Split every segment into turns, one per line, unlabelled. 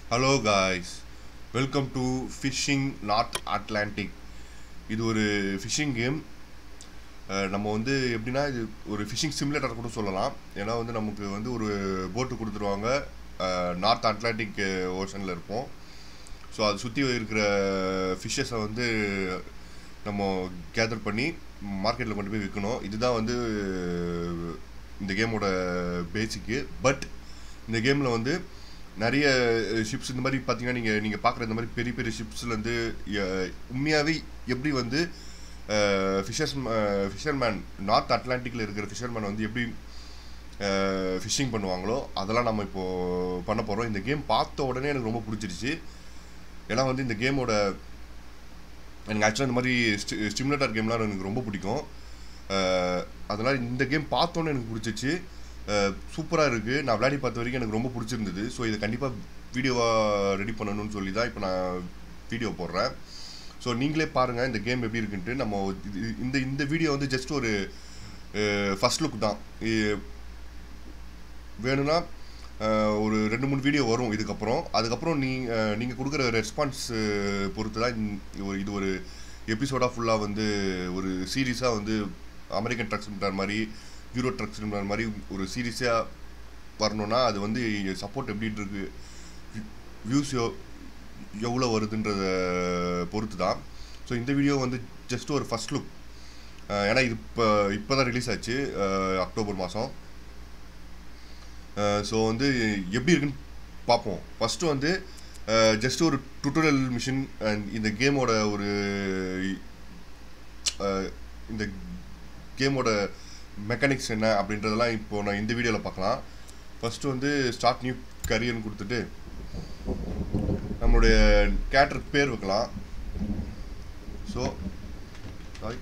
Hello guys welcome to fishing north Atlantic இது ஒரு phishing game நம்ம வந்து எப்படின்னா இது ஒரு ஃபிஷிங் சிமுலேட்டர் கூட சொல்லலாம் ஏன்னா வந்து நமக்கு வந்து ஒரு போட்டு கொடுத்துருவாங்க நார்த் அட்லாண்டிக் ஓஷனில் இருப்போம் ஸோ அது சுற்றி இருக்கிற ஃபிஷ்ஷஸை வந்து நம்ம கேதர் பண்ணி மார்க்கெட்டில் கொண்டு போய் விற்கணும் இதுதான் வந்து இந்த கேமோட பேசிக்கு பட் இந்த கேமில் வந்து நிறைய ஷிப்ஸ் இந்த மாதிரி பார்த்தீங்கன்னா நீங்கள் நீங்கள் பார்க்குற இந்த மாதிரி பெரிய பெரிய ஷிப்ஸ்லேருந்து உண்மையாகவே எப்படி வந்து ஃபிஷர்ஸ் ஃபிஷர்மேன் நார்த் அட்லாண்டிக்கில் இருக்கிற ஃபிஷர்மேன் வந்து எப்படி ஃபிஷ்ஷிங் பண்ணுவாங்களோ அதெல்லாம் நம்ம இப்போது பண்ண போகிறோம் இந்த கேம் பார்த்த உடனே எனக்கு ரொம்ப பிடிச்சிருச்சு ஏன்னா வந்து இந்த கேமோட எனக்கு ஆக்சுவலாக இந்த மாதிரி ஸ்டிமுலேட்டர் கேம்லாம் எனக்கு ரொம்ப பிடிக்கும் அதனால் இந்த கேம் பார்த்தோன்னே எனக்கு பிடிச்சிச்சு சூப்பராக இருக்குது நான் விளையாடி பார்த்த வரைக்கும் எனக்கு ரொம்ப பிடிச்சிருந்தது ஸோ இதை கண்டிப்பாக வீடியோவாக ரெடி பண்ணணும்னு சொல்லி தான் இப்போ நான் வீடியோ போடுறேன் ஸோ நீங்களே பாருங்கள் இந்த கேம் எப்படி இருக்குன்ட்டு நம்ம இந்த இந்த வீடியோ வந்து ஜஸ்ட் ஒரு ஃபஸ்ட் லுக் தான் வேணும்னா ஒரு ரெண்டு மூணு வீடியோ வரும் இதுக்கப்புறம் அதுக்கப்புறம் நீ நீங்கள் கொடுக்குற ரெஸ்பான்ஸ் பொறுத்து தான் இது ஒரு எபிசோடாக ஃபுல்லாக வந்து ஒரு சீரீஸாக வந்து அமெரிக்கன் ட்ரக்ஸ்ன்ற மாதிரி யூரோ ட்ரக்ஸ்ன்ற மாதிரி ஒரு சீரீஸாக வரணும்னா அது வந்து சப்போர்ட் எப்படி இருக்கு வியூஸ் எவ்வளோ வருதுன்றத பொறுத்து தான் ஸோ இந்த வீடியோ வந்து ஜஸ்ட் ஒரு ஃபஸ்ட் லுக் ஏன்னா இது இப்போ இப்போ தான் ரிலீஸ் ஆச்சு அக்டோபர் மாதம் ஸோ வந்து எப்படி இருக்குன்னு பார்ப்போம் ஃபஸ்ட்டு வந்து ஜஸ்ட் ஒரு டுட்டோரியல் மிஷின் அண்ட் இந்த கேமோட ஒரு இந்த கேமோட மெக்கானிக்ஸ் என்ன அப்படின்றதெல்லாம் இப்போ நான் இந்த வீடியோவில் பார்க்கலாம் ஃபஸ்ட்டு வந்து ஸ்டார்ட் நியூ கரியர்னு கொடுத்துட்டு நம்மளுடைய கேரக்டருக்கு பேர் வைக்கலாம் ஸோ சாரி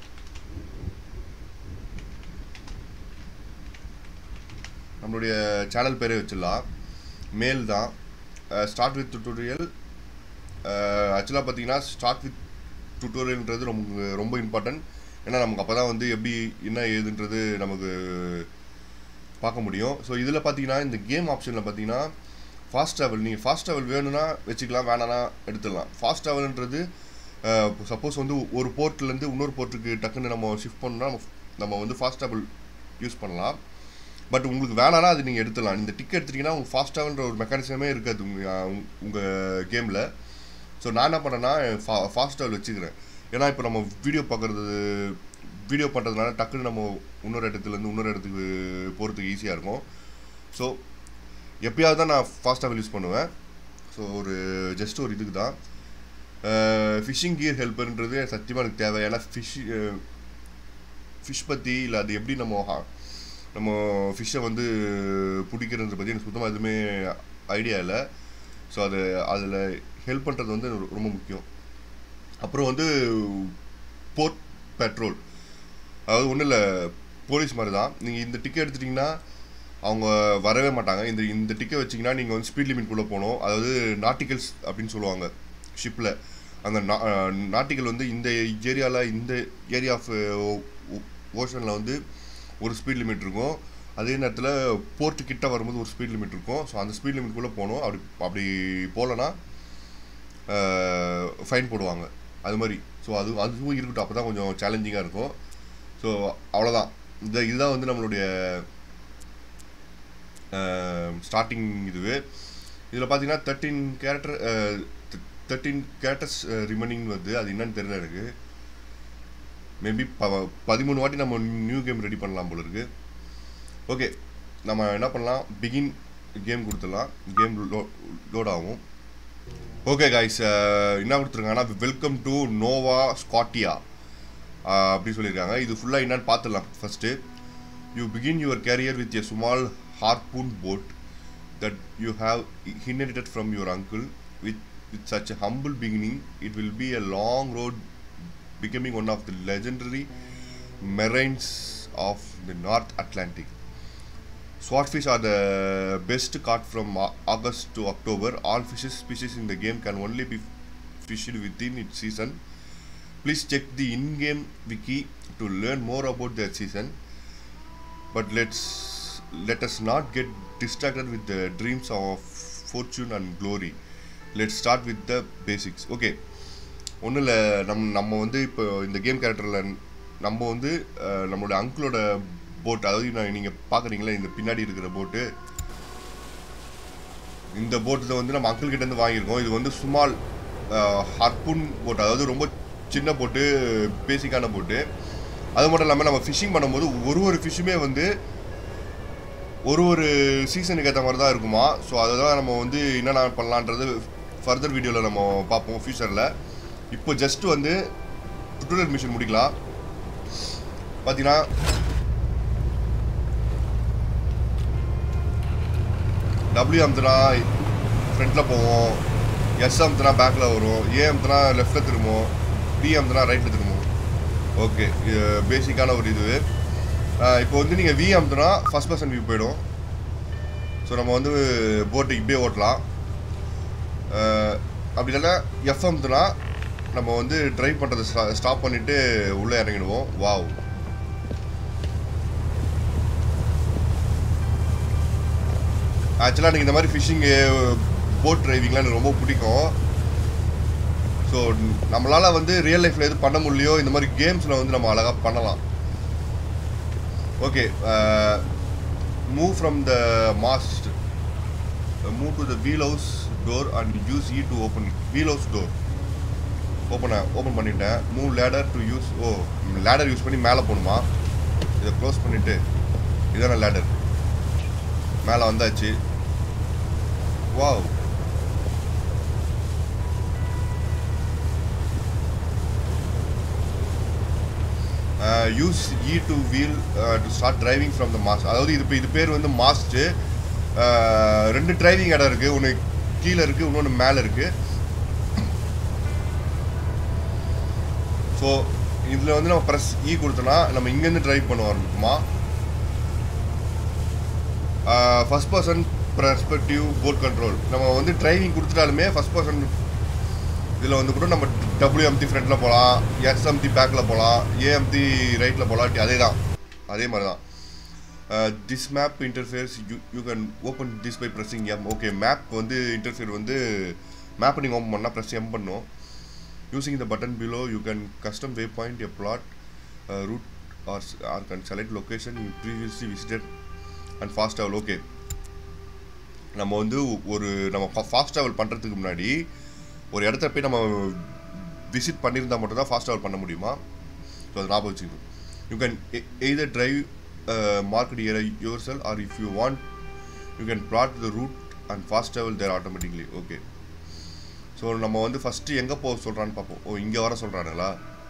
நம்மளுடைய சேனல் பேரே வச்சிடலாம் மேல் தான் ஸ்டார்ட் வித் டுட்டோரியல் ஆக்சுவலாக பார்த்தீங்கன்னா ஸ்டார்ட் வித் டுட்டோரியல்ன்றது ரொம்ப ரொம்ப இம்பார்ட்டன்ட் ஏன்னா நமக்கு அப்போ தான் வந்து எப்படி என்ன ஏதுன்றது நமக்கு பார்க்க முடியும் ஸோ இதில் பார்த்தீங்கன்னா இந்த கேம் ஆப்ஷனில் பார்த்தீங்கன்னா ஃபாஸ்ட் ட்ராவல் நீங்கள் ஃபாஸ்ட் ட்ராவல் வேணும்னா வச்சுக்கலாம் வேணானா எடுத்துடலாம் ஃபாஸ்ட் ட்ராவல்ன்றது சப்போஸ் வந்து ஒரு போர்ட்லேருந்து இன்னொரு போர்ட்டுக்கு டக்குன்னு நம்ம ஷிஃப்ட் பண்ணோம்னா நம்ம நம்ம வந்து ஃபாஸ்ட் ட்ராவல் யூஸ் பண்ணலாம் பட் உங்களுக்கு வேணானா அது நீங்கள் எடுத்துடலாம் இந்த டிக்கெட் எடுத்துட்டிங்கன்னா உங்களுக்கு ஃபாஸ்ட் ட்ராவல்ன்ற ஒரு மெக்கானிசமே இருக்காது உங்கள் உங்கள் கேமில் ஸோ நான் என்ன பண்ணேன்னா ஃபா ஃபாஸ்ட் ட்ராவல் வச்சுக்கிறேன் ஏன்னா இப்போ நம்ம வீடியோ பார்க்குறது வீடியோ பண்ணுறதுனால டக்குன்னு நம்ம இன்னொரு இடத்துலேருந்து இன்னொரு இடத்துக்கு போகிறதுக்கு ஈஸியாக இருக்கும் ஸோ எப்பயாவது தான் நான் ஃபாஸ்ட் ட்ராவல் யூஸ் பண்ணுவேன் ஸோ ஒரு ஜஸ்ட் ஒரு இதுக்கு தான் ஃபிஷ்ஷிங் கியர் ஹெல்ப்பர்ன்றது சத்தியமாக எனக்கு தேவை ஏன்னா ஃபிஷ் ஃபிஷ் பற்றி இல்லை அது எப்படி நம்ம நம்ம ஃபிஷ்ஷை வந்து பிடிக்கிறத பற்றி எனக்கு சுத்தமாக எதுவுமே ஐடியா இல்லை ஸோ அது அதில் ஹெல்ப் பண்ணுறது வந்து ரொம்ப முக்கியம் அப்புறம் வந்து போர்ட் பெட்ரோல் அதாவது ஒன்றும் இல்லை போலீஸ் மாதிரி தான் நீங்கள் இந்த டிக்கெட் எடுத்துட்டிங்கன்னா அவங்க வரவே மாட்டாங்க இந்த இந்த டிக்கெட் வச்சிங்கன்னா நீங்கள் வந்து ஸ்பீட் லிமிட்குள்ளே போகணும் அதாவது நாட்டிக்கல்ஸ் அப்படின்னு சொல்லுவாங்க ஷிப்பில் அந்த நாட்டிக்கல் வந்து இந்த ஏரியாவில் இந்த ஏரியா ஆஃப் ஓஷனில் வந்து ஒரு ஸ்பீட் லிமிட் இருக்கும் அதே நேரத்தில் போர்ட்டு கிட்ட வரும்போது ஒரு ஸ்பீட் லிமிட் இருக்கும் ஸோ அந்த ஸ்பீட் லிமிட்குள்ளே போகணும் அப்படி அப்படி போகலன்னா ஃபைன் போடுவாங்க அது மாதிரி ஸோ அது அதுவும் இருக்கட்டும் அப்போ தான் கொஞ்சம் சேலஞ்சிங்காக இருக்கும் ஸோ அவ்வளோதான் இந்த இதுதான் வந்து நம்மளுடைய ஸ்டார்டிங் இதுவே இதில் பார்த்தீங்கன்னா thirteen character thirteen characters remaining வந்து அது என்னன்னு தெரியல எனக்கு மேபி ப பதிமூணு வாட்டி நம்ம நியூ கேம் ரெடி பண்ணலாம் போல இருக்கு ஓகே நம்ம என்ன பண்ணலாம் பிகின் கேம் கொடுத்துடலாம் கேம் லோ லோட் ஆகும் ஓகே காய்ஸ் என்ன கொடுத்துருக்காங்கன்னா வெல்கம் டு நோவா ஸ்காட்டியா அப்படி சொல்லியிருக்காங்க இது ஃபுல்லாக என்னன்னு பார்த்துடலாம் first you begin your career with a small harpoon boat that you have inherited from your uncle with with such a humble beginning it will be a long road becoming one of the legendary marines of the North Atlantic. Swordfish are the best caught from August to October. All fish species in the game can only be fished within its season. Please check the in-game wiki to learn more about their season. But let's let us not get distracted with the dreams of fortune and glory let start with the basics okay ஒன்றும் இல்லை நம் நம்ம வந்து இப்போ இந்த game கேரக்டரில் நம்ம வந்து அஹ், நம்மளோட அங்கிளோட போட் அதாவது நான் நீங்கள் பார்க்குறீங்களா இந்த பின்னாடி இருக்கிற போட்டு இந்த போட்டு வந்து நம்ம அங்கிள் கிட்ட இருந்து வாங்கியிருக்கோம் இது வந்து சுமால் ஹர்புன் போட் அதாவது ரொம்ப சின்ன போட்டு பேசிக்கான போட்டு அது மட்டும் இல்லாமல் நம்ம ஃபிஷிங் பண்ணும்போது ஒரு ஒரு ஃபிஷ்ஷுமே வந்து ஒரு ஒரு சீசனுக்கு ஏற்ற மாதிரி தான் இருக்குமா ஸோ அதை தான் நம்ம வந்து என்னென்ன பண்ணலான்றது ஃபர்தர் வீடியோவில் நம்ம பார்ப்போம் ஃபியூச்சரில் இப்போ ஜஸ்ட் வந்து டுட்டோரியல் மிஷின் முடிக்கலாம் பார்த்தீங்கன்னா டபிள்யூ அமுத்துனா ஃப்ரண்ட்டில் போவோம் எஸ் அமுத்துனா பேக்கில் வரும் ஏ அமுத்துனா லெஃப்ட்டில் திரும்பும் டி அமுத்துனா ரைட்டில் திரும்பும் ஓகே பேசிக்கான ஒரு இது அஹ் இப்போ வந்து நீங்கள் வி அமுத்துனா ஃபஸ்ட் பர்சன் வியூ போயிடும் ஸோ நம்ம வந்து போட்டு இப்படியே ஓட்டலாம் அஹ் அப்படி இல்லைன்னா எஃப் அமுத்துனா நம்ம வந்து ட்ரைவ் பண்ணுறதை ஸ்டாப் பண்ணிவிட்டு உள்ளே இறங்கிடுவோம் வாவ் ஆக்சுவலாக எனக்கு இந்த மாதிரி ஃபிஷிங்கு போட் டிரைவிங்லாம் எனக்கு ரொம்ப பிடிக்கும் ஸோ நம்மளால் வந்து ரியல் லைஃப்பில் எது பண்ண முடியலையோ இந்த மாதிரி கேம்ஸில் வந்து நம்ம அழகாக பண்ணலாம் okay move from the mast move to the wheel house door and use E to open wheel house door open ஓப்பன் பண்ணிட்டேன் move ladder to use oh ladder use பண்ணி மேலே போகணுமா இதை க்ளோஸ் பண்ணிவிட்டு இதான லேடர் மேலே வந்தாச்சு wow use E to wheel to start driving from the mast அதாவது இது இப்போ இது பேர் வந்து மாஸ்ட்டு ரெண்டு டிரைவிங் இடம் இருக்குது ஒன்று கீழே இருக்குது இன்னொன்று மேலே இருக்குது ஸோ இதில் வந்து நம்ம ப்ரெஸ் இ கொடுத்தோன்னா நம்ம இங்கேருந்து டிரைவ் பண்ண ஆரம்பிக்குமா first person perspective boat control நம்ம வந்து டிரைவிங் கொடுத்துட்டாலுமே ஃபஸ்ட் பர்சன் இதில் வந்து கூட நம்ம டபிள்யூ எம்டி ஃப்ரண்ட்டில் போகலாம் எஸ் எம்டி பேக்கில் போகலாம் ஏஎம்டி ரைட்டில் போகலாம் அதே தான் அதே மாதிரி தான் this map interferes you you can open this by pressing M okay map வந்து இன்டர்ஃபியர் வந்து மேப் நீங்கள் ஓப்பன் பண்ணால் ப்ரெஸ் எம் பண்ணும் using the button below you can custom way point a plot route or or can select location you previously visited and fast travel okay நம்ம வந்து ஒரு நம்ம fast travel பண்ணுறதுக்கு முன்னாடி ஒரு இடத்த போய் நம்ம விசிட் பண்ணியிருந்தால் மட்டும் தான் ஃபாஸ்ட் ட்ராவல் பண்ண முடியுமா ஸோ அது ஞாபகம் வச்சுக்கணும் you can either drive market year your sell or if you want you can plot the route and fast travel there automatically okay so நம்ம வந்து ஃபஸ்ட்டு எங்கே போக சொல்கிறான்னு பார்ப்போம் ஓ இங்கே வர சொல்கிறானுங்களா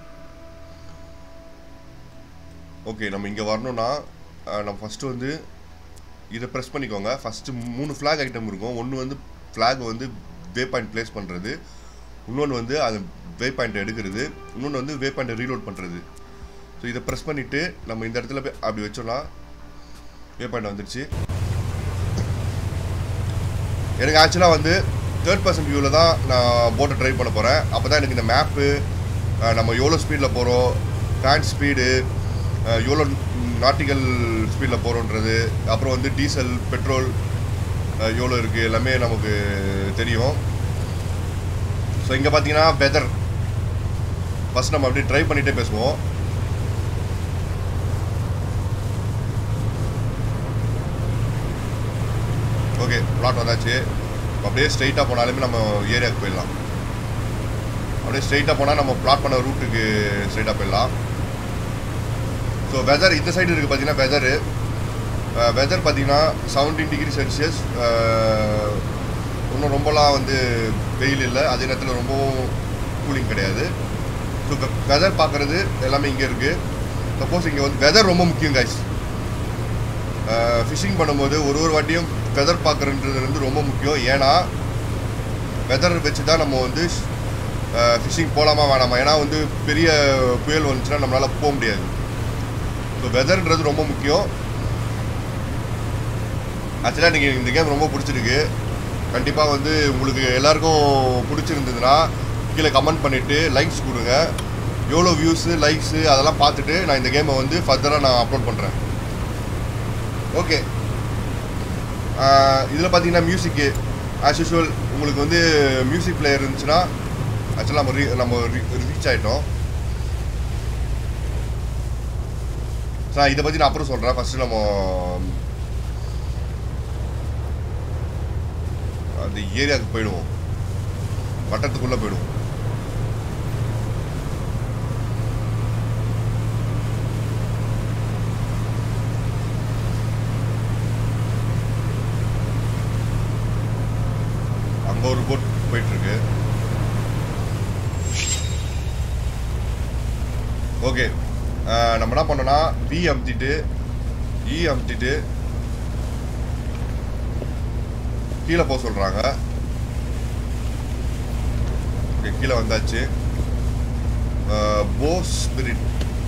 ஓகே நம்ம இங்கே வரணும்னா அஹ், நம்ம ஃபஸ்ட்டு வந்து இதை ப்ரெஸ் பண்ணிக்கோங்க ஃபஸ்ட்டு மூணு ஃப்ளாக் ஐட்டம் இருக்கும் ஒன்று வந்து ஃப்ளாக் வந்து வே பாயிண்ட் ப்ளேஸ் பண்ணுறது இன்னொன்று வந்து அது வே பாயிண்ட் எடுக்கிறது இன்னொன்று வந்து வே பாயிண்ட்டை ரீலோட் பண்ணுறது ஸோ இதை ப்ரெஸ் பண்ணிவிட்டு நம்ம இந்த இடத்துல போய் அப்படி வச்சோன்னா வே பாயிண்ட் வந்துடுச்சு எனக்கு ஆக்சுவலாக வந்து தேர்ட் பர்சன் வியூவில் தான் நான் போட்டை ட்ரைவ் பண்ண போகிறேன் அப்போ தான் எனக்கு இந்த மேப்பு நம்ம எவ்வளோ ஸ்பீடில் போகிறோம் ஃபேன் ஸ்பீடு எவ்வளோ நாட்டிக்கல் ஸ்பீடில் போகிறோன்றது அப்புறம் வந்து டீசல் பெட்ரோல் எவ்வளோ இருக்குது எல்லாமே நமக்கு தெரியும் ஸோ இங்கே பார்த்தீங்கன்னா வெதர் ஃபஸ்ட் நம்ம அப்படியே ட்ரை பண்ணிகிட்டே பேசுவோம் ஓகே பிளாட் வந்தாச்சு அப்படியே ஸ்ட்ரைட்டாக போனாலுமே நம்ம ஏரியாவுக்கு போயிடலாம் அப்படியே ஸ்ட்ரைட்டாக போனால் நம்ம பிளாட் பண்ண ரூட்டுக்கு ஸ்ட்ரைட்டாக போயிடலாம் ஸோ வெதர் இந்த சைடு இருக்குது பார்த்தீங்கன்னா வெதரு வெதர் பார்த்தீங்கன்னா செவன்டீன் டிகிரி செல்சியஸ் இன்னும் ரொம்பலாம் வந்து வெயில் இல்லை அதே நேரத்தில் ரொம்பவும் கூலிங் கிடையாது ஸோ வெதர் பார்க்குறது எல்லாமே இங்கே இருக்குது சப்போஸ் இங்கே வந்து வெதர் ரொம்ப முக்கியம் கைஸ் ஃபிஷிங் பண்ணும்போது ஒரு ஒரு வாட்டியும் வெதர் பார்க்குறன்றது வந்து ரொம்ப முக்கியம் ஏன்னா வெதர் வச்சு தான் நம்ம வந்து ஃபிஷிங் போகலாமா வேணாமா ஏன்னா வந்து பெரிய புயல் வந்துச்சுன்னா நம்மளால் போக முடியாது ஸோ வெதர்ன்றது ரொம்ப முக்கியம் ஆக்சுவலாக நீங்கள் இந்த கேம் ரொம்ப பிடிச்சிருக்கு கண்டிப்பாக வந்து உங்களுக்கு எல்லாருக்கும் பிடிச்சிருந்ததுன்னா கீழே கமெண்ட் பண்ணிவிட்டு லைக்ஸ் கொடுங்க எவ்வளோ வியூஸு லைக்ஸு அதெல்லாம் பார்த்துட்டு நான் இந்த கேமை வந்து ஃபர்தராக நான் அப்லோட் பண்ணுறேன் ஓகே இதில் பார்த்தீங்கன்னா மியூசிக்கு ஆஸ் யூஷுவல் உங்களுக்கு வந்து மியூசிக் பிளேயர் இருந்துச்சுன்னா ஆக்சுவலாக நம்ம ரீ நம்ம ரீச் ஆகிட்டோம் சார் இதை பற்றி நான் அப்புறம் சொல்கிறேன் ஃபஸ்ட்டு நம்ம அந்த ஏரியாவுக்கு போயிடுவோம் வட்டத்துக்குள்ளே போயிடுவோம் அங்கே ஒரு போட் போயிட்டுருக்கு ஓகே நம்ம என்ன பண்ணோம்னா வி அமுத்திட்டு இ அமுத்திட்டு கீழே போக சொல்கிறாங்க ஓகே கீழே வந்தாச்சு போ ஸ்பிரிட்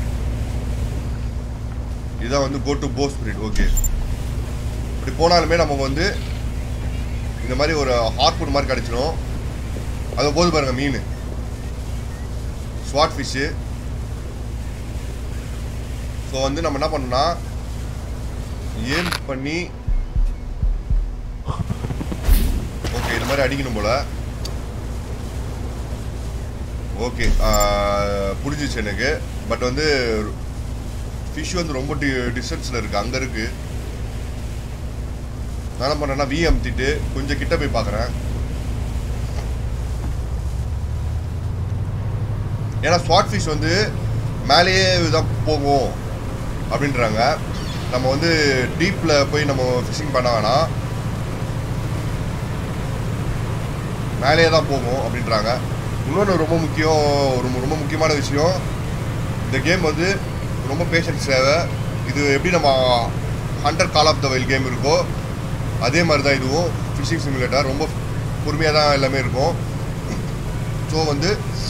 இதான் வந்து go to bowsprit okay இப்படி போனாலுமே நம்ம வந்து இந்த மாதிரி ஒரு ஹார்பூன் மாதிரி கிடச்சிரும் அது போது பாருங்க மீன் ஸ்வாட் ஃபிஷ்ஷு ஸோ வந்து நம்ம என்ன பண்ணோம்னா ஏம் பண்ணி ஓகே இது மாதிரி அடிக்கணும் போல ஓகே புரிஞ்சிச்சு எனக்கு பட் வந்து ஃபிஷ் வந்து ரொம்ப டி டிஸ்டன்ஸில் இருக்குது அங்கே இருக்குது நான் என்ன பண்ணேன்னா வி அமுத்திட்டு கொஞ்சம் கிட்ட போய் பார்க்குறேன் ஏன்னா ஸ்வாட் ஃபிஷ் வந்து மேலேயே தான் போகும் அப்படின்றாங்க நம்ம வந்து டீப்பில் போய் நம்ம ஃபிஷிங் பண்ண வேணாம் மேலேயே தான் போகும் அப்படின்றாங்க இன்னொன்று ரொம்ப முக்கியம் ரொம்ப ரொம்ப முக்கியமான விஷயம் இந்த கேம் வந்து ரொம்ப பேஷன்ஸ் தேவை இது எப்படி நம்ம hunter call of the wild game இருக்கோ அதே மாதிரி தான் இதுவும் ஃபிஷிங் சிமுலேட்டர் ரொம்ப பொறுமையாக தான் எல்லாமே இருக்கும் ஸோ வந்து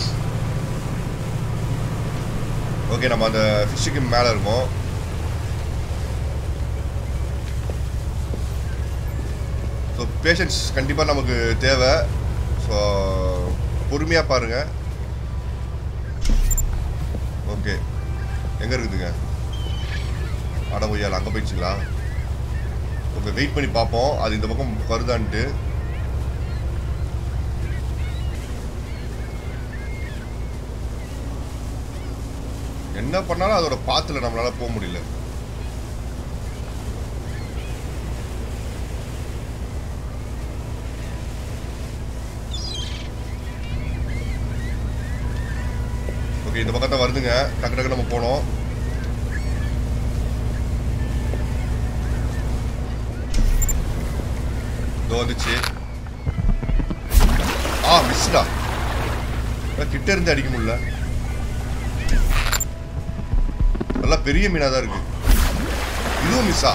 ஓகே நம்ம அந்த ஃபிஷ்ஷுக்கு மேலே இருக்கோம் ஸோ பேஷன்ஸ் கண்டிப்பாக நமக்கு தேவை ஸோ பொறுமையாக பாருங்கள் ஓகே எங்கே இருக்குதுங்க அட ஒய்யால் அங்கே போயிடுச்சுங்களா ஓகே வெயிட் பண்ணி பார்ப்போம் அது இந்த பக்கம் வருதான்ட்டு என்ன பண்ணாலும் அதோட பாத்துல நம்மளால போக முடியல ஓகே இந்த பக்கத்தை வருதுங்க டக்கு டக்கு நம்ம போனோம் இதோ வந்துச்சு ஆ மிஸ்டா கிட்ட இருந்து அடிக்க முடியல நல்லா பெரிய மீனா தான் இருக்கு இதுவும் மிஸ்ஸா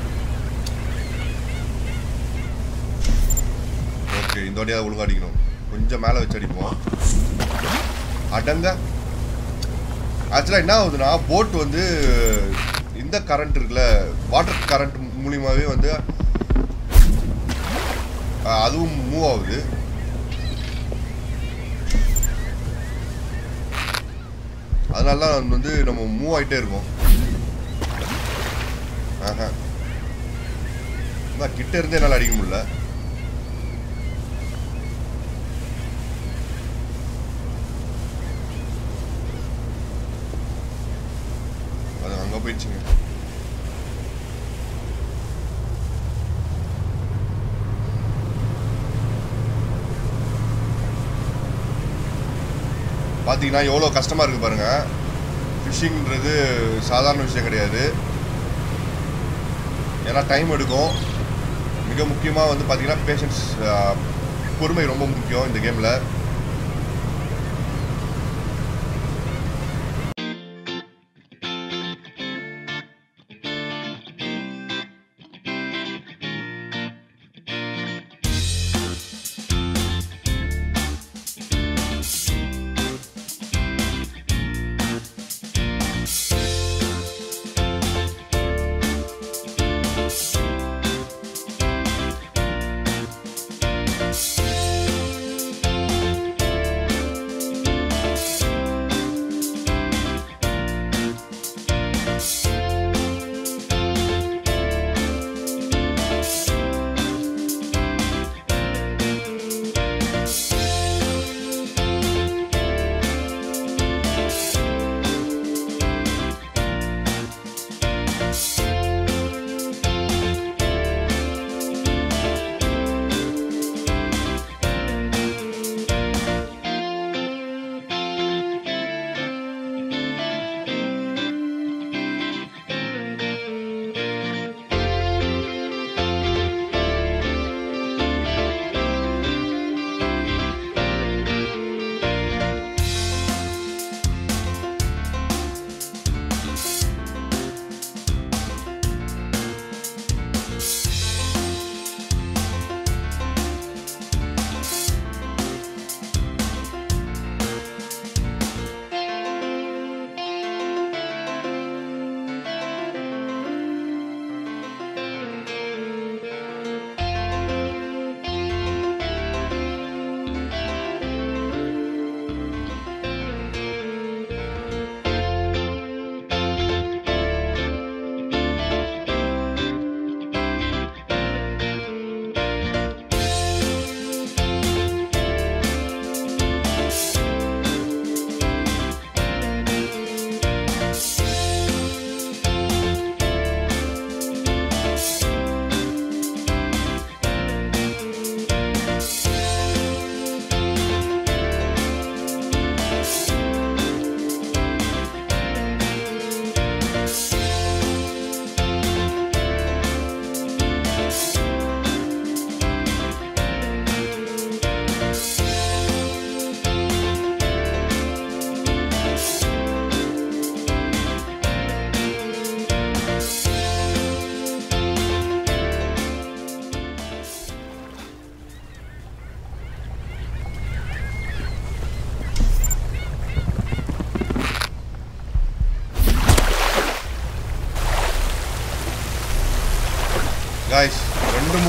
ஓகே இந்த வாட்டியா ஒழுங்கா அடிக்கணும் கொஞ்சம் மேலே வச்சு அடிப்போம் அடங்க ஆக்சுவலாக என்ன ஆகுதுன்னா போட் வந்து இந்த கரண்ட் இருக்குல்ல வாட்டர் கரண்ட் மூலியமாகவே வந்து அஹ், அதுவும் மூவ் ஆகுது அதனால தான் வந்து நம்ம மூவ் ஆகிட்டே இருக்கோம் ஆஹா அதான் கிட்ட இருந்தே என்னால் அடிக்க முடியல அது அங்கே போயிடுச்சுங்க பார்த்தீங்கன்னா எவ்வளோ கஷ்டமாக இருக்குது பாருங்கள் ஃபிஷிங்ன்றது சாதாரண விஷயம் கிடையாது ஏன்னா டைம் எடுக்கும் மிக முக்கியமாக வந்து பார்த்தீங்கன்னா பேஷன்ஸ் பொறுமை ரொம்ப முக்கியம் இந்த கேமில்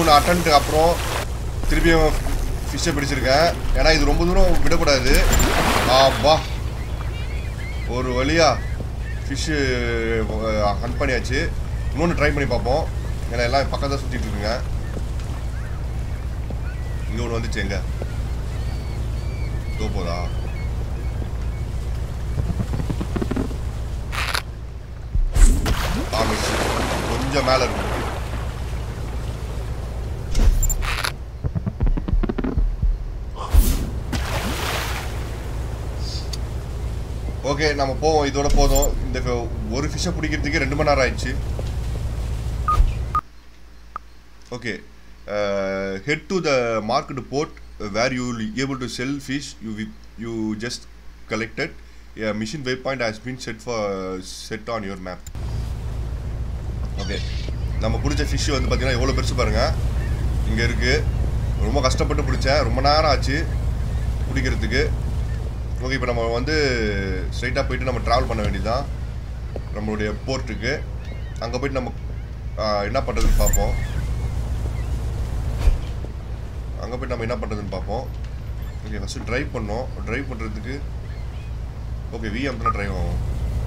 மூணு அட்டன்ட்டு அப்புறம் திருப்பியும் ஃபிஷ்ஷை பிடிச்சிருக்கேன் ஏன்னா இது ரொம்ப தூரம் விடக்கூடாது ஆப்பா ஒரு வழியா ஃபிஷ்ஷு ஹண்ட் பண்ணியாச்சு இன்னொன்று ட்ரை பண்ணி பார்ப்போம் ஏன்னா எல்லாம் பக்கத்தில் சுற்றிட்டு இருக்குங்க இங்கே ஒன்று வந்துச்சு எங்க இதோ போதா ஆ மிஸ் கொஞ்சம் மேலே இருக்கு ஓகே நம்ம போவோம் இதோட போதும் இந்த ஃப- ஒரு ஃபிஷ்ஷை பிடிக்கிறதுக்கு ரெண்டு மணி நேரம் ஆயிடுச்சு okay head to the market port where you able to sell fish you you just collected mission way point has been set for set on your map okay நம்ம பிடிச்ச ஃபிஷ் வந்து பார்த்தீங்கன்னா எவ்வளோ பெருசு பாருங்கள் இங்கே இருக்குது ரொம்ப கஷ்டப்பட்டு பிடிச்சேன் ரொம்ப நேரம் ஆச்சு பிடிக்கிறதுக்கு ஓகே இப்போ நம்ம வந்து ஸ்ட்ரைட்டாக போயிட்டு நம்ம ட்ராவல் பண்ண வேண்டியதுதான் நம்மளுடைய போர்ட்டுக்கு அங்கே போயிட்டு நம்ம ஆ, என்ன பண்ணுறதுன்னு பார்ப்போம் அங்கே போயிட்டு நம்ம என்ன பண்ணுறதுன்னு பார்ப்போம் ஓகே ஃபஸ்ட்டு ட்ரைவ் பண்ணோம் ட்ரைவ் பண்ணுறதுக்கு ஓகே விஎம் தான் ட்ரைவ் ஆகும்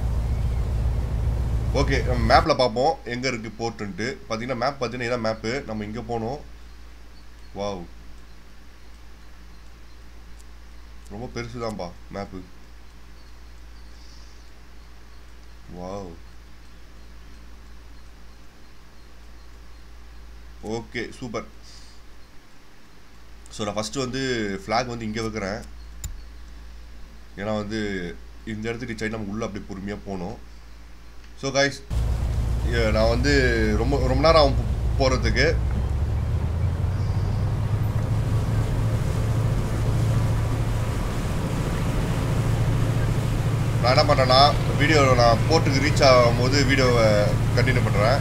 ஓகே நம்ம மேப்பில் பார்ப்போம் எங்கே இருக்குது போர்ட்டுன்ட்டு பார்த்தீங்கன்னா மேப் பார்த்தீங்கன்னா இதான் மேப்பு நம்ம இங்கே போனோம் வாவ் ரொம்ப பெருசு தான்ப்பா map wow okay super so நான் ஃபஸ்ட்டு வந்து ஃப்ளாக் வந்து இங்கே வைக்கிறேன் ஏன்னா வந்து இந்த இடத்துக்கு சைடு நம்ம உள்ளே அப்படியே பொறுமையாக போகணும் ஸோ காய்ஸ் நான் வந்து ரொம்ப ரொம்ப நேரம் ஆகும் போகிறதுக்கு நான் என்ன பண்ணுறேன்னா வீடியோ நான் போர்ட்டுக்கு ரீச் ஆகும்போது வீடியோவை கண்டினியூ பண்ணுறேன்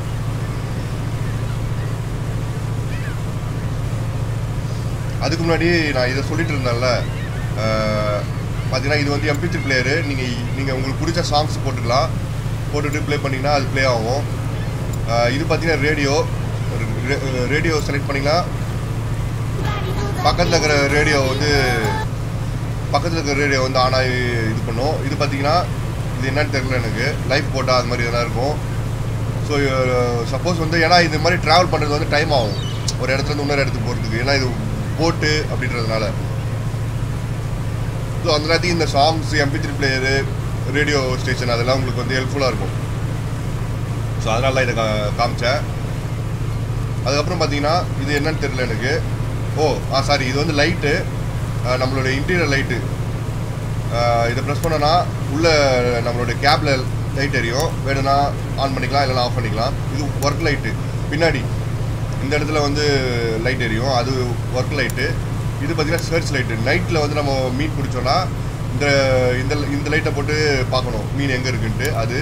அதுக்கு முன்னாடி நான் இதை சொல்லிட்டு இருந்தேன்ல அஹ், பார்த்தீங்கன்னா இது வந்து எம்பி த்ரீ பிளேயரு நீங்கள் நீங்கள் உங்களுக்கு பிடிச்ச சாங்ஸ் போட்டுக்கலாம் போட்டுட்டு ப்ளே பண்ணிங்கன்னா அது ப்ளே ஆகும் அஹ், இது பார்த்தீங்கன்னா ரேடியோ ரேடியோ செலக்ட் பண்ணிங்கன்னா பக்கத்தில் இருக்கிற ரேடியோ வந்து பக்கத்தில் இருக்கிற ரேடியோ வந்து ஆன் ஆகி இது பண்ணும் இது பார்த்தீங்கன்னா இது என்னன்னு தெரியல எனக்கு லைஃப் போட்டால் அது மாதிரி எதனா இருக்கும் ஸோ சப்போஸ் வந்து ஏன்னா இது மாதிரி ட்ராவல் பண்ணுறது வந்து டைம் ஆகும் ஒரு இடத்துல இருந்து இன்னொரு இடத்துக்கு போகிறதுக்கு ஏன்னா இது போட்டு அப்படின்றதுனால ஸோ அந்த நேரத்துக்கு இந்த songs MP three player radio station அதெல்லாம் உங்களுக்கு வந்து ஹெல்ப்ஃபுல்லாக இருக்கும் ஸோ அதனால தான் இதை கா காமிச்சேன் அதுக்கப்புறம் பார்த்தீங்கன்னா இது என்னன்னு தெரியல எனக்கு ஓ ஆ சாரி இது வந்து லைட்டு நம்மளோட இன்டீரியர் லைட்டு இதை ப்ரெஸ் பண்ணோன்னா உள்ள நம்மளோட கேபில் லைட் எரியும் வேணும்னா ஆன் பண்ணிக்கலாம் இல்லைனா ஆஃப் பண்ணிக்கலாம் இது ஒர்க் லைட்டு பின்னாடி இந்த இடத்துல வந்து லைட் எரியும் அது ஒர்க் லைட்டு இது பார்த்தீங்கன்னா சர்ச் லைட்டு நைட்டில் வந்து நம்ம மீன் பிடிச்சோன்னா இந்த இந்த இந்த லைட்டை போட்டு பார்க்கணும் மீன் எங்கே இருக்குன்ட்டு அது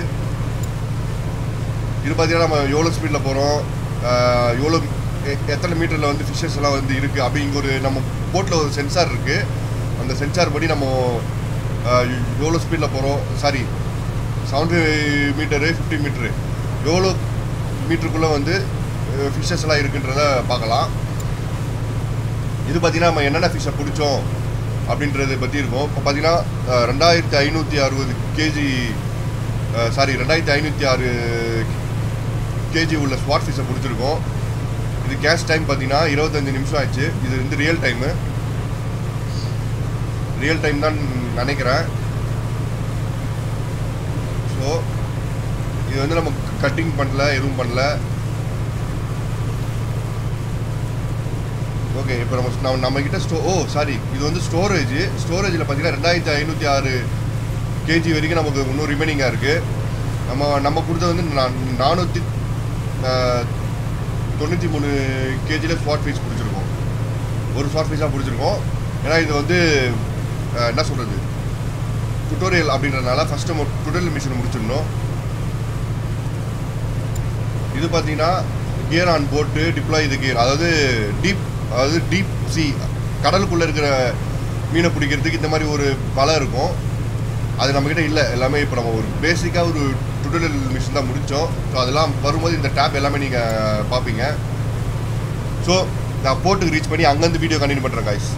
இது பார்த்தீங்கன்னா நம்ம எவ்வளோ ஸ்பீடில் போகிறோம் எவ்வளோ எ- எத்தனை மீட்டரில் வந்து ஃபிஷஸ் எல்லாம் வந்து இருக்குது அப்படி இங்கே ஒரு நம்ம போட்டில் ஒரு சென்சார் இருக்குது அந்த சென்சார் படி நம்ம ஆஹ், எவ்வளோ ஸ்பீடில் போகிறோம் sorry seventy metre fifty metre எவ்வளோ மீட்டருக்குள்ளே வந்து ஃபிஷஸ் எல்லாம் இருக்குன்றத பார்க்கலாம் இது பார்த்தீங்கன்னா நம்ம என்னென்ன ஃபிஷ்ஷை பிடிச்சோம் அப்படின்றத பற்றி இருக்கும் இப்போ பார்த்தீங்கன்னா அஹ், ரெண்டாயிரத்தி ஐநூற்றி அறுபது கேஜி சாரி ரெண்டாயிரத்தி ஐநூற்றி ஆறு கேஜி உள்ள ஸ்வாட் ஃபிஷ்ஷை பிடிச்சிருக்கோம் இது கேஷ் டைம் பார்த்தீங்கன்னா இருபத்தஞ்சு நிமிஷம் ஆச்சு இது வந்து ரியல் டைமு ரியல் டைம் தான் நினைக்கிறேன் ஸோ இது வந்து நம்ம கட்டிங் பண்ணல எதுவும் பண்ணல ஓகே இப்போ நம்ம நம்ம நம்மக்கிட்ட ஸ்டோ ஓ சாரி இது வந்து ஸ்டோரேஜ் ஸ்டோரேஜில் பார்த்தீங்கன்னா ரெண்டாயிரத்தி ஐநூற்றி ஆறு கேஜி வரைக்கும் நமக்கு இன்னும் ரிமைனிங்காக இருக்குது நம்ம நம்ம கொடுத்தது வந்து நா- நானூற்றி தொண்ணூற்றி மூணு கேஜியில் ஸ்வாட் ஃபீஸ் பிடிச்சிருக்கோம் ஒரு ஸ்வாட் ஃபீஸாக பிடிச்சிருக்கோம் ஏன்னா இது வந்து அஹ், என்ன சொல்கிறது டுட்டோரியல் அப்படின்றதுனால ஃபஸ்ட்டு நம்ம டுட்டோரியல் மிஷினை முடிச்சிடணும் இது பார்த்தீங்கன்னா கியர் ஆன் போட்டு டிப்ளாய் இது கியர் அதாவது டீப் அதாவது டீப் சி கடலுக்குள்ளே இருக்கிற மீனை பிடிக்கிறதுக்கு இந்த மாதிரி ஒரு வலை இருக்கும் அது நம்மக்கிட்ட இல்லை எல்லாமே இப்போ நம்ம ஒரு பேசிக்காக ஒரு டுட்டோரியல் மிஷின் தான் முடித்தோம் ஸோ அதெல்லாம் வரும்போது இந்த டேப் எல்லாமே நீங்கள் பார்ப்பீங்க ஸோ நான் போர்ட்டுக்கு ரீச் பண்ணி அங்கேருந்து வீடியோ கண்டினியூ பண்ணுறேன் காய்ஸ்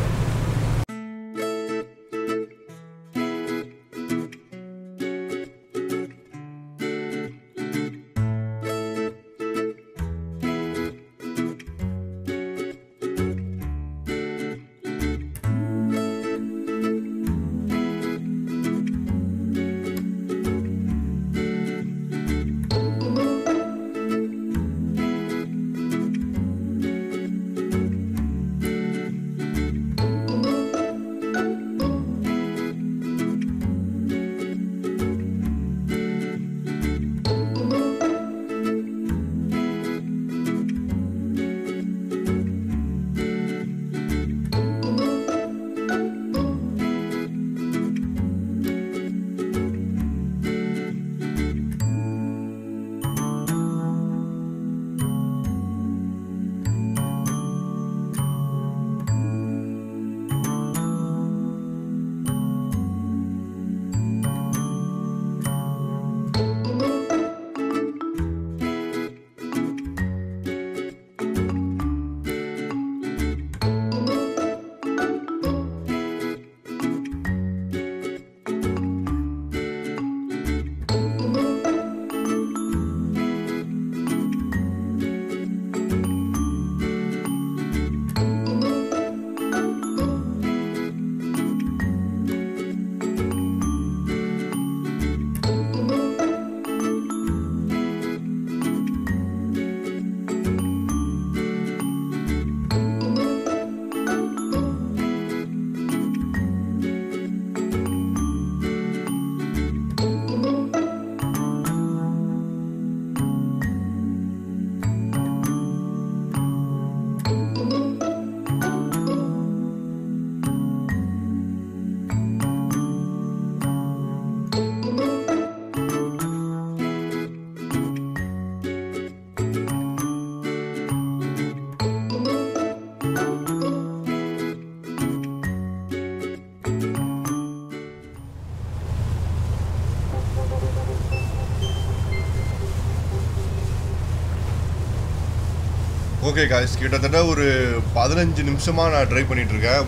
ஓகே காய்ஸ் கிட்டத்தட்ட ஒரு பதினஞ்சு நிமிஷமாக நான் ட்ரை பண்ணிட்டு இருக்கேன்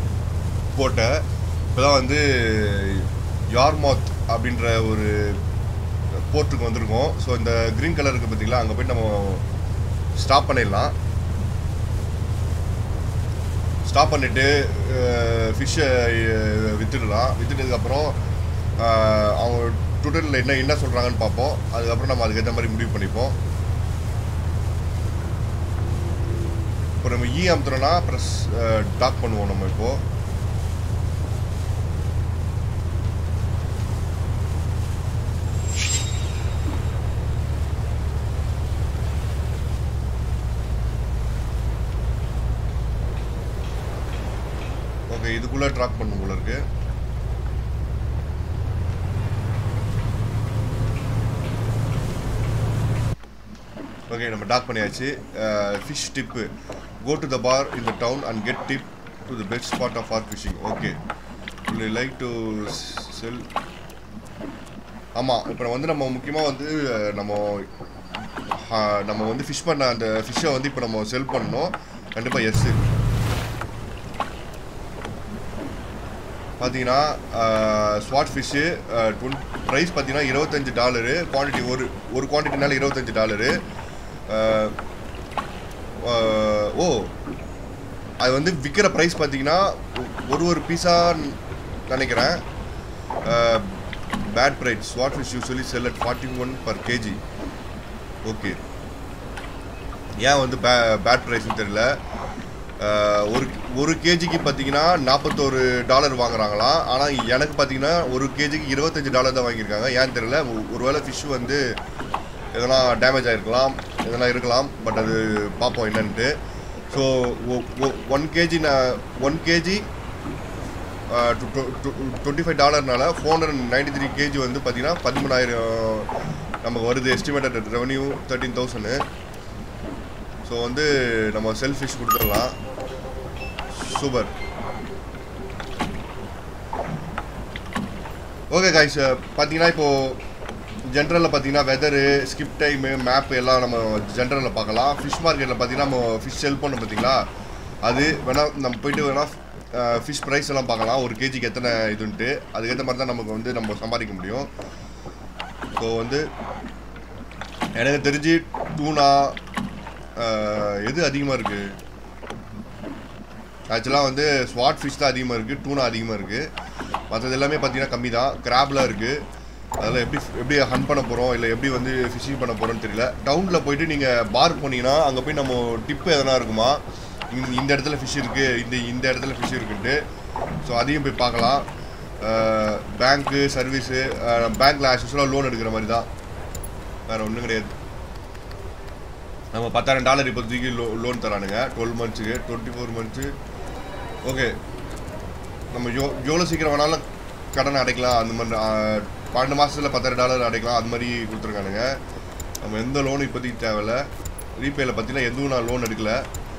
போட்டை இப்போ தான் வந்து யார்மாத் அப்படின்ற ஒரு போர்ட்டுக்கு வந்திருக்கோம் ஸோ இந்த க்ரீன் கலர் இருக்குது பார்த்தீங்களா அங்கே போய் நம்ம ஸ்டாப் பண்ணிடலாம் ஸ்டாப் பண்ணிவிட்டு ஃபிஷ்ஷை விற்றுடலாம் விற்றுட்டதுக்கப்புறம் அவங்க ட்விட்டரில் என்ன என்ன சொல்கிறாங்கன்னு பார்ப்போம் அதுக்கப்புறம் நம்ம அதுக்கேற்ற மாதிரி முடிவு பண்ணிப்போம் இப்போ நம்ம இ அமுத்துறோன்னா ப்ரெஸ் டாக் பண்ணுவோம் நம்ம இப்போ ஓகே இதுக்குள்ளே ட்ராப் பண்ணும் போல இருக்கு ஓகே நம்ம டாக் பண்ணியாச்சு fish tip go to the bar in the town and get tip to the best spot of our fishing okay you like to sell ஆமாம் இப்போ வந்து நம்ம முக்கியமாக வந்து அஹ், நம்ம அஹ், நம்ம வந்து ஃபிஷ் பண்ண அந்த ஃபிஷ்ஷை வந்து இப்போ நம்ம செல் பண்ணணும் கண்டிப்பாக எஸ்ஸு பார்த்தீங்கன்னா ஸ்வாட் ஃபிஷ்ஷு டுவெண்ட் ப்ரைஸ் பார்த்தீங்கன்னா இருபத்தஞ்சு டாலரு குவான்டிட்டி ஒரு ஒரு குவான்டிட்டினால இருபத்தஞ்சு டாலரு ஓ அது வந்து விற்கிற ப்ரைஸ் பார்த்தீங்கன்னா ஒரு ஒரு பீஸாக நினைக்கிறேன் bad price swat fish usually sell at forty one per kg okay ஏன் வந்து பே பேட் ப்ரைஸ்னு தெரியல அஹ், ஒரு ஒரு கேஜிக்கு பார்த்தீங்கன்னா நாற்பத்தோரு டாலர் வாங்குறாங்களாம் ஆனால் எனக்கு பார்த்தீங்கன்னா ஒரு கேஜிக்கு இருபத்தஞ்சு டாலர் தான் வாங்கியிருக்காங்க ஏன்னு தெரியல ஒ- ஒருவேளை ஃபிஷ் வந்து எதனா டேமேஜ் ஆகிருக்கலாம் எதனா இருக்கலாம் பட் அது பார்ப்போம் என்னன்ட்டு ஸோ ஒன் கேஜி நான் ஒன் கேஜி டுவெண்ட்டி ஃபைவ் டாலர்னால four hundred ninety three kg வந்து பார்த்தீங்கன்னா பதிமூணாயிரம் நமக்கு வருது estimated revenue thirteen thousand so வந்து நம்ம செல்ஃப் ஃபிஷ் கொடுத்துடலாம் சூப்பர் ஓகே காய்ஸ் பார்த்தீங்கன்னா இப்போது ஜென்ரலில் பார்த்தீங்கன்னா வெதரு ஸ்கிப் டைமு மேப் எல்லாம் நம்ம ஜென்ரலில் பார்க்கலாம் ஃபிஷ் மார்க்கெட்டில் பார்த்தீங்கன்னா நம்ம ஃபிஷ் செல் பண்ணோம் பார்த்தீங்களா அது வேணால் நம்ம போயிட்டு வேணால் ஃபிஷ் ப்ரைஸ் எல்லாம் பார்க்கலாம் ஒரு கேஜிக்கு எத்தனை இதுன்ட்டு அதுக்கேற்ற மாதிரி தான் நமக்கு வந்து நம்ம சம்பாதிக்க முடியும் ஸோ வந்து எனக்கு தெரிஞ்சு டூனா அஹ், எது அதிகமாக இருக்குது ஆக்சுவலாக வந்து ஸ்வாட் ஃபிஷ் தான் அதிகமாக இருக்குது டூனா அதிகமாக இருக்குது மற்றது எல்லாமே பார்த்தீங்கன்னா கம்மி தான் கிராப்லாம் இருக்குது அதெல்லாம் எப்படி எப்படி ஹன் பண்ண போகிறோம் இல்லை எப்படி வந்து ஃபிஷிங் பண்ண போகிறோம்னு தெரியல டவுனில் போயிட்டு நீங்கள் பார் போனீங்கன்னா அங்கே போய் நம்ம டிப்பு எதனா இருக்குமா இந்த- இந்த இடத்துல ஃபிஷ் இருக்குது இந்த இந்த இடத்துல ஃபிஷ் இருக்குன்ட்டு ஸோ அதையும் போய் பார்க்கலாம் பேங்க்கு சர்வீஸு பேங்க்கில் ஆக்சுவலாக லோன் எடுக்கிற மாதிரி தான் வேறு ஒன்றும் கிடையாது நம்ம பத்தாயிரம் டாலர் இப்போதைக்கு லோ லோன் தரானுங்க டுவெல் மந்த்ஸுக்கு டுவெண்ட்டி ஃபோர் மந்த்ஸு ஓகே நம்ம எவ் எவ்வளோ சீக்கிரம் வேணாலும் கடன் அடைக்கலாம் அந்த மாதிரி ஆ, பன்னெண்டு மாதத்தில் பத்தாயிரம் டாலர் அடைக்கலாம் அது மாதிரி கொடுத்துருக்கானுங்க நம்ம எந்த லோனும் இப்போதைக்கு தேவையில்ல ரீபேயில் பார்த்தீங்கன்னா எதுவும் நான் லோன் எடுக்கல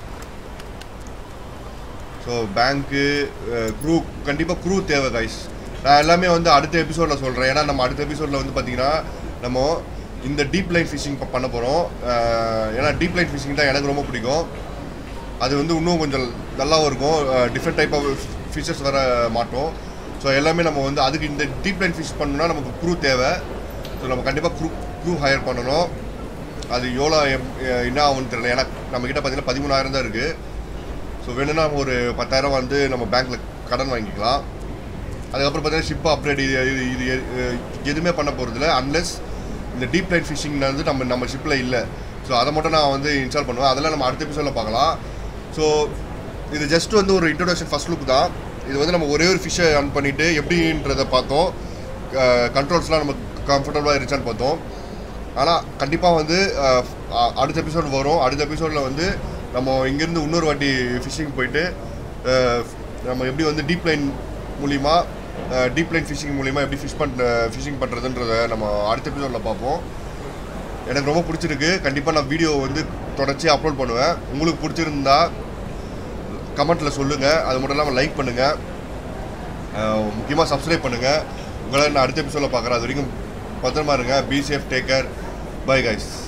ஸோ பேங்க்கு க்ரூ கண்டிப்பாக க்ரூ தேவை கைஸ் நான் எல்லாமே வந்து அடுத்த எபிசோடில் சொல்கிறேன் ஏன்னா நம்ம அடுத்த எபிசோடில் வந்து பார்த்தீங்கன்னா நம்ம இந்த டீப் லைன் ஃபிஷிங் பண்ண போகிறோம் ஏன்னா டீப் லைன் ஃபிஷிங் தான் எனக்கு ரொம்ப பிடிக்கும் அது வந்து இன்னும் கொஞ்சம் நல்லாவும் இருக்கும் டிஃப்ரெண்ட் டைப் ஆஃப் ஃபிஷஸ் வர மாட்டோம் ஸோ எல்லாமே நம்ம வந்து அதுக்கு இந்த டீப் லைன் ஃபிஷ் பண்ணணும்னா நமக்கு க்ரூ தேவை ஸோ நம்ம கண்டிப்பாக க்ரூ க்ரூ ஹையர் பண்ணணும் அது எவ்வளோ எப்- என்ன ஆகும்னு தெரியல ஏன்னா நம்மக்கிட்ட பார்த்தீங்கன்னா பதிமூணாயிரம் தான் இருக்குது ஸோ வேணும்னா ஒரு பத்தாயிரம் வந்து நம்ம பேங்க்கில் கடன் வாங்கிக்கலாம் அதுக்கப்புறம் பார்த்தீங்கன்னா ஷிப் அப்கிரேட் இது இது இது எ- எதுவுமே பண்ண போகிறதில்ல அன்லெஸ் இந்த டீப் லைன் ஃபிஷிங் வந்து நம்ம நம்ம ஷிப்பில் இல்லை ஸோ அதை மட்டும் நான் வந்து இன்ஸ்டால் பண்ணுவேன் அதெல்லாம் நம்ம அடுத்த எபிசோடில் பார்க்கலாம் ஸோ இது ஜஸ்ட் வந்து ஒரு இன்ட்ரோடக்ஷன் ஃபர்ஸ்ட் லுக் தான் இது வந்து நம்ம ஒரே ஒரு ஃபிஷ்ஷை ஆன் பண்ணிவிட்டு எப்படின்றத பார்த்தோம் கண்ட்ரோல்ஸ்லாம் நமக்கு கம்ஃபர்டபுளாக இருந்துச்சான்னு பார்த்தோம் ஆனால் கண்டிப்பாக வந்து அஹ், அ- அடுத்த எபிசோட் வரும் அடுத்த எபிசோடில் வந்து நம்ம இங்கேருந்து இன்னொரு வாட்டி ஃபிஷிங் போயிட்டு அஹ், நம்ம எப்படி வந்து டீப் லைன் மூலிமா டீப் லைன் ஃபிஷிங் மூலிமா எப்படி ஃபிஷ் பண்ண ஃபிஷிங் பண்ணுறதுன்றத நம்ம அடுத்த எபிசோடில் பார்ப்போம் எனக்கு ரொம்ப பிடிச்சிருக்கு கண்டிப்பாக நான் வீடியோ வந்து தொடர்ச்சியாக அப்லோட் பண்ணுவேன் உங்களுக்கு பிடிச்சிருந்தா கமெண்ட்டில் சொல்லுங்கள் அது மட்டும் இல்லாமல் லைக் பண்ணுங்கள் முக்கியமாக சப்ஸ்கிரைப் பண்ணுங்கள் உங்களை நான் அடுத்த எபிசோடில் பார்க்குறேன் அது வரைக்கும் பத்திரமா இருங்க be safe take care bye guys